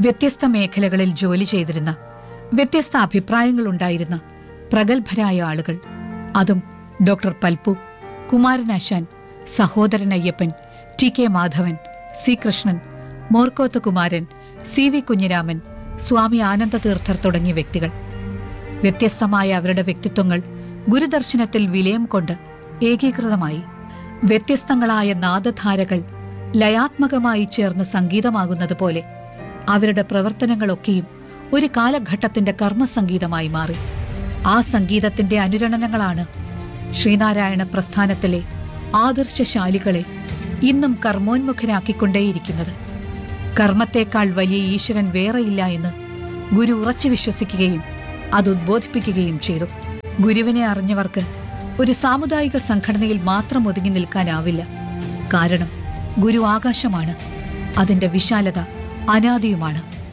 വ്യത്യസ്ത മേഖലകളിൽ ജോലി ചെയ്തിരുന്ന വ്യത്യസ്ത അഭിപ്രായങ്ങളുണ്ടായിരുന്ന പ്രഗത്ഭരായ ആളുകൾ അതും doctor Palpu Kumaranasan Sahodaran Ayyappan T K Madhavan C Krishnan Moorkoth Kumaran C V Kunhiraman Swami Anandatheerthar തുടങ്ങിയ വ്യക്തികൾ വ്യത്യസ്തമായ അവരുടെ വ്യക്തിത്വങ്ങൾ ഗുരുദർശനത്തിൽ വിലയം കൊണ്ട് ഏകീകൃതമായി വ്യത്യസ്തങ്ങളായ നാദധാരകൾ ലയാത്മകമായി ചേർന്ന് സംഗീതമാകുന്നത് പോലെ അവരുടെ പ്രവർത്തനങ്ങളൊക്കെയും ഒരു കാലഘട്ടത്തിന്റെ കർമ്മസംഗീതമായി മാറി ആ സംഗീതത്തിന്റെ അനുരണനങ്ങളാണ് ശ്രീനാരായണ പ്രസ്ഥാനത്തിലെ ആദർശശാലികളെ ഇന്നും കർമ്മോന്മുഖരാക്കിക്കൊണ്ടേയിരിക്കുന്നത് കർമ്മത്തേക്കാൾ വലിയ ഈശ്വരൻ വേറെയില്ല എന്ന് ഗുരു ഉറച്ചു വിശ്വസിക്കുകയും അത് ഉദ്ബോധിപ്പിക്കുകയും ചെയ്തു ഗുരുവിനെ അറിഞ്ഞവർക്ക് ഒരു സാമുദായിക സംഘടനയിൽ മാത്രം ഒതുങ്ങി നിൽക്കാനാവില്ല കാരണം ഗുരു ആകാശമാണ് അതിന്റെ വിശാലത അനാദിയുമാണ്